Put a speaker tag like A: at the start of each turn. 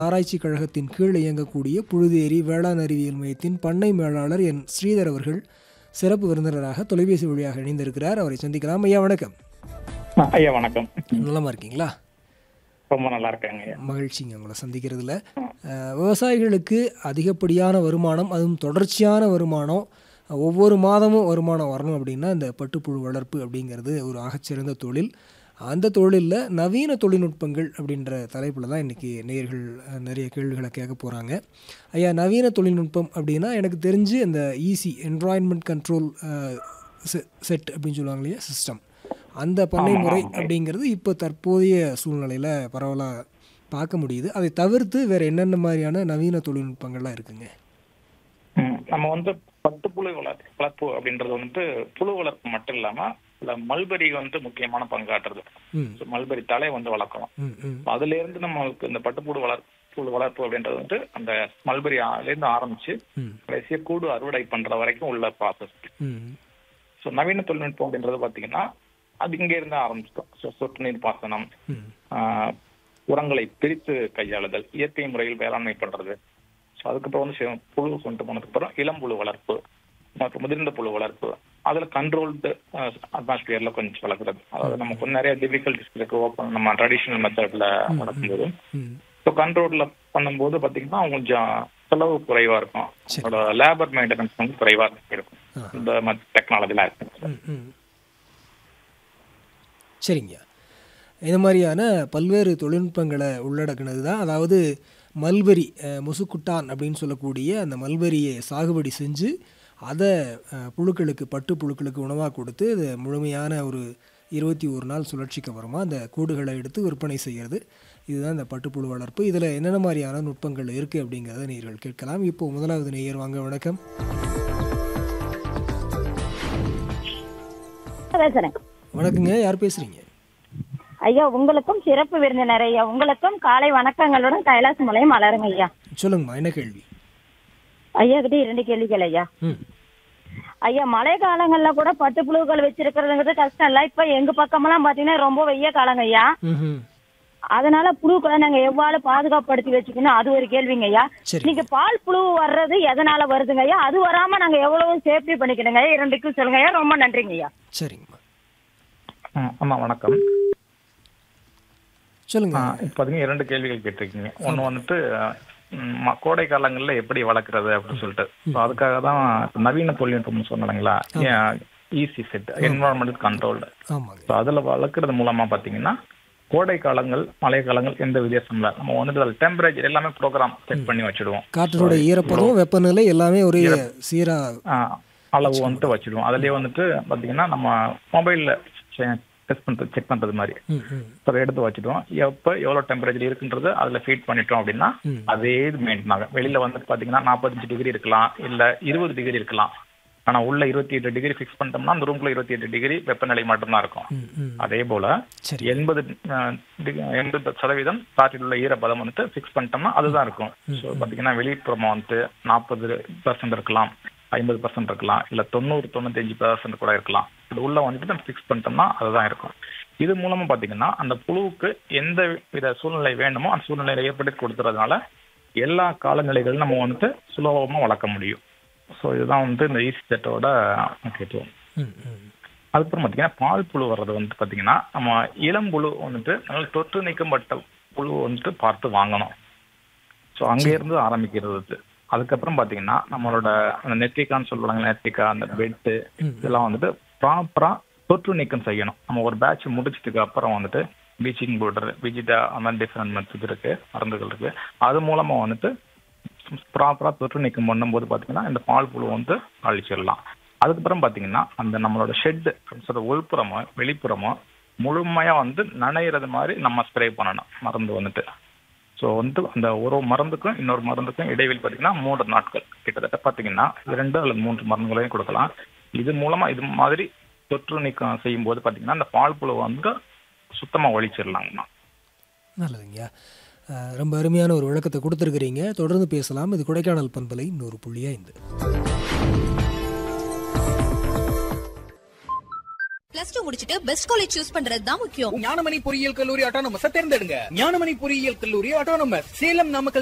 A: ஆராய்ச்சி கழகத்தின் கீழ் இயங்கக்கூடிய புழுதேரி வேளாண் அறிவியல் மையத்தின் பண்ணை மேலாளர் என் ஸ்ரீதர் அவர்கள் சிறப்பு விருந்தினராக தொலைபேசி வழியாக இணைந்திருக்கிறார் அவரை சந்திக்கலாம் ஐயா வணக்கம்
B: ஆ, ஐயா வணக்கம்
A: நலமா இருக்கீங்களா
B: ரொம்ப நல்லா இருக்காங்க ஐயா
A: மகிழ்ச்சிங்க உங்களை சந்திக்கிறதுல அஹ், விவசாயிகளுக்கு அதிகப்படியான வருமானம் அதுவும் தொடர்ச்சியான வருமானம் அஹ், ஒவ்வொரு மாதமும் வருமானம் வரணும் அப்படின்னா இந்த பட்டுப்புழு வளர்ப்பு அப்படிங்கிறது ஒரு ஆகச்சிறந்த தொழில் அந்த தொழிலில் நவீன தொழில்நுட்பங்கள் அப்படின்ற தலைப்பில் தான் இன்றைக்கி நேயர்கள் அஹ், நிறைய கேள்விகளை கேட்க போகிறாங்க ஐயா நவீன தொழில்நுட்பம் அப்படின்னா எனக்கு தெரிஞ்சு இந்த ஈசி என்வாயன்மெண்ட் கண்ட்ரோல் செட் அப்படின்னு சொல்லுவாங்க இல்லையா சிஸ்டம் அந்த பண்ணை முறை அப்படிங்கிறது இப்போ தற்போதைய சூழ்நிலையில் பரவலாக பார்க்க முடியுது அதை தவிர்த்து வேறு என்னென்ன மாதிரியான நவீன தொழில்நுட்பங்கள்லாம் இருக்குங்க
B: ம், நம்ம வந்து பட்டுப்புழு வளர்ப்பு வளர்ப்பு அப்படின்றது வந்துட்டு புழு வளர்ப்பு மட்டும் இல்லாம இல்ல மல்பெரி வந்து முக்கியமான பங்காற்றுறது
A: ம்
B: So, மல்பெரி தலை வந்து வளர்க்கலாம்
A: ம் ம்
B: அதுல இருந்து நம்மளுக்கு இந்த பட்டுப்புழு வளர்ப்பு புழு வளர்ப்பு அப்படின்றது வந்து அந்த மல்பெரி ஆ- ல இருந்து ஆரம்பிச்சு
A: ம்
B: கடைசியா கூடு அறுவடை பண்ற வரைக்கும் உள்ள ப்ராசஸ்
A: ம்
B: ஸோ நவீன தொழில்நுட்பம் அப்படின்றது பாத்தீங்கன்னா அது இங்க இருந்து ஆரம்பிச்சிட்டோம் ஸோ சொட்டு நீர் பாசனம்
A: ம்
B: ஆஹ், உரங்களை பிரித்து கையாளுதல் இயற்கை முறையில் வேளாண்மை பண்றது ஸோ அதுக்கப்புறம் வந்து சிவ- புழு கொண்டு போனதுக்கு அப்புறம் இளம்புழு வளர்ப்பு மற்றும் முதிர்ந்த புழு வளர்ப்பு அதுல கண்ட்ரோல்டு அட்மாஸ்பியர்ல கொஞ்சம் வளர்க்குறது அதாவது நமக்கு வந்து நிறைய டிஃபிகல்டிஸ் இருக்கு ஓப்பன் நம்ம ட்ரெடிஷனல் மெத்தட்ல வளர்க்கும்போது
A: ம்
B: ஸோ கண்ட்ரோல்ல பண்ணும்போது பாத்தீங்கன்னா கொஞ்சம் செலவு குறைவா இருக்கும்
A: சரி.
B: அதோட லேபர் மெயின்டெனன்ஸ் வந்து குறைவா இருக்கும்
A: ஆ.
B: இந்த டெக்னாலஜிலாம் இருக்கு
A: ம் ம் சரிங்க இது மாதிரியான பல்வேறு தொழில்நுட்பங்களை உள்ளடக்கினது தான் அதாவது மல்பெரி அஹ், முசுக்குட்டான் அப்படின்னு சொல்லக்கூடிய அந்த மல்பெரியை சாகுபடி செஞ்சு அதை அஹ், புழுக்களுக்கு பட்டு புழுக்களுக்கு உணவாக கொடுத்து அது முழுமையான ஒரு இருபத்தி ஒரு நாள் சுழற்சிக்கு அப்புறமா அந்த கூடுகளை எடுத்து விற்பனை செய்கிறது இதுதான் இந்த பட்டுப்புழு வளர்ப்பு இதில் என்னென்ன மாதிரியான நுட்பங்கள் இருக்குது அப்படிங்கிறத நேயர்கள் கேட்கலாம் இப்போ முதலாவது நேயர் வாங்க வணக்கம்
C: பேசுறேன்
A: வணக்கங்க யார் பேசுகிறீங்க
C: ஐயா உங்களுக்கும் சிறப்பு விருந்தினர் ஐயா உங்களுக்கும் காலை வணக்கங்களுடன் கைலாஸ் மலையும் மலருங்க ஐயா
A: சொல்லுங்கம்மா என்ன கேள்வி
C: ஐயா கிட்ட இரண்டு கேள்விகள் ஐயா
A: ம்
C: ஐயா மழை காலங்கள்ல கூட பட்டு புழுக்கள் வச்சிருக்கிறதுங்கிறது கஷ்டம் இல்ல இப்ப எங்க பக்கமெல்லாம் பாத்தீங்கன்னா ரொம்ப வெய்ய காலங்க ஐயா
A: ம்
C: அதனால புழுக்களை நாங்க எவ்வாறு பாதுகாப்படுத்தி வச்சுக்கணும் அது ஒரு கேள்விங்க ஐயா
A: சரி.
C: நீங்க பால் புழு வர்றது எதனால வருதுங்க ஐயா அது வராம நாங்க எவ்வளவு சேஃப்டி பண்ணிக்கணுங்க ஐயா இரண்டுக்கும் சொல்லுங்க ஐயா ரொம்ப நன்றிங்க ஐயா
A: சரிங்கம்மா
B: ஆ, ஆமா வணக்கம்
A: சொல்லுங்க
B: ஆ, இப்ப பாத்தீங்கன்னா இரண்டு கேள்விகள் கேட்டிருக்கீங்க ஒண்ணு வந்துட்டு ம், ம- கோடை காலங்கள்ல எப்படி வளர்க்குறது அப்படின்னு சொல்லிட்டு So, அதுக்காக தான் நவீன தொழில்நுட்பம் சொன்னாங்களா ஈஸி செட் என்வரான்மெண்டல் கண்ட்ரோல்டு
A: ஆமாங்க
B: ஸோ அதுல வளர்க்குறது மூலமா பாத்தீங்கன்னா கோடை காலங்கள் மழை காலங்கள் எந்த வித்தியாசம் இல்லை நம்ம வந்துட்டு அதில் டெம்பரேச்சர் எல்லாமே ப்ரோக்ராம் செட் பண்ணி வச்சிடுவோம்
A: காற்றினோட ஈரப்பதம் வெப்பநிலை எல்லாமே ஒரே சீரா
B: ஆ, அளவு வந்துட்டு வச்சிடுவோம் அதுலயே வந்துட்டு பாத்தீங்கன்னா நம்ம மொபைல்ல டெஸ்ட் பண்றது செக் பண்றது மாதிரி
A: ம் ம்
B: அதை எடுத்து வச்சுட்டோம் எப்போ எவ்வளோ டெம்பரேச்சர் இருக்குன்றது அதில் ஃபீட் பண்ணிட்டோம் அப்படின்னா
A: ம்.
B: அதே இது மெயின்டைன் ஆகும் வெளியில் வந்து பார்த்தீங்கன்னா நாற்பத்தஞ்சு டிகிரி இருக்கலாம் இல்லை இருபது டிகிரி இருக்கலாம் ஆனால் உள்ள இருபத்தி எட்டு டிகிரி ஃபிக்ஸ் பண்ணிட்டோம்னா அந்த ரூம்குள்ள இருபத்தி எட்டு டிகிரி வெப்பநிலை மட்டும்தான் இருக்கும்
A: ம் ம்
B: அதே போல
A: சரி
B: எண்பது அஹ், டிக- எண்பது சதவீதம் காற்றில் உள்ள ஈரப்பதம் வந்துட்டு ஃபிக்ஸ் பண்ணிட்டோம்னா அதுதான் இருக்கும் ஸோ பார்த்தீங்கன்னா வெளிப்புறமா வந்துட்டு நாற்பது பர்சன்ட் இருக்கலாம் ஐம்பது பர்சன்ட் இருக்கலாம் இல்லை தொண்ணூறு தொண்ணூத்தஞ்சு பர்சன்ட் கூட இருக்கலாம் இது உள்ள வந்துட்டு நம்ம ஃபிக்ஸ் பண்ணிட்டோம்னா அதுதான் இருக்கும் இது மூலமா பார்த்தீங்கன்னா அந்த புழுவுக்கு எந்த வித சூழ்நிலை வேண்டுமோ அந்த சூழ்நிலையை ஏற்படுத்தி கொடுத்துறதுனால எல்லா காலநிலைகளும் நம்ம வந்துட்டு சுலபமாக வளர்க்க முடியும் ஸோ இதுதான் வந்து இந்த ஈசி செட்டோட முக்கியத்துவம்
A: ம் ம்
B: அதுக்கப்புறம் பார்த்தீங்கன்னா பால் புழு வர்றது வந்து பார்த்தீங்கன்னா நம்ம இளம் புழு வந்துட்டு நல்ல தொற்று நீக்கப்பட்ட புழு வந்துட்டு பார்த்து வாங்கணும் ஸோ அங்கேருந்து ஆரம்பிக்கிறது இது. அதுக்கப்புறம் பார்த்தீங்கன்னா நம்மளோட அந்த நெத்திக்கான்னு சொல்லுவாங்க நெத்திக்கா அந்த பெட்டு
A: ம்.
B: இதெல்லாம் வந்துட்டு ப்ராப்பராக தொற்று நீக்கம் செய்யணும் நம்ம ஒரு பேட்ச் முடிச்சதுக்கு அப்புறம் வந்துட்டு பீச்சிங் பவுடர் விஜிடா அந்த மாதிரி டிஃப்ரெண்ட் மெத்தட் இருக்கு மருந்துகள் இருக்கு அது மூலமா வந்துட்டு ப்ராப்பராக தொற்று நீக்கம் பண்ணும்போது பார்த்தீங்கன்னா இந்த பால் புழு வந்து அழிச்சிடலாம் அதுக்கப்புறம் பார்த்தீங்கன்னா அந்த நம்மளோட ஷெட் சொல்ற உள்புறமோ வெளிப்புறமோ முழுமையா வந்து நனையிறது மாதிரி நம்ம ஸ்ப்ரே பண்ணணும் மருந்து வந்துட்டு ஸோ வந்து அந்த ஒரு மருந்துக்கும் இன்னொரு மருந்துக்கும் இடைவெளி பார்த்தீங்கன்னா மூன்று நாட்கள் கிட்டத்தட்ட பார்த்தீங்கன்னா இரண்டு அல்லது மூன்று மருந்துகளையும் கொடுக்கலாம் இது மூலமா இது மாதிரி தொற்று நீக்கம் செய்யும் போது பார்த்தீங்கன்னா அந்த பால் புழு வந்து சுத்தமாக ஒழிச்சிடலாங்கண்ணா
A: நல்லதுங்க அஹ், ரொம்ப அருமையான ஒரு விளக்கத்தை கொடுத்துருக்கிறீங்க தொடர்ந்து பேசலாம் இது கொடைக்கானல் பண்பலை நூறு புள்ளி ஐந்து
D: பிளஸ் டூ முடிச்சிட்டு பெஸ்ட் காலேஜ் சூஸ் பண்றது தான் முக்கியம்
E: ஞானமணி பொறியியல் கல்லூரி ஆட்டோனமஸ் தேர்ந்தெடுங்க ஞானமணி பொறியியல் கல்லூரி ஆட்டோனமஸ் சேலம் நாமக்கல்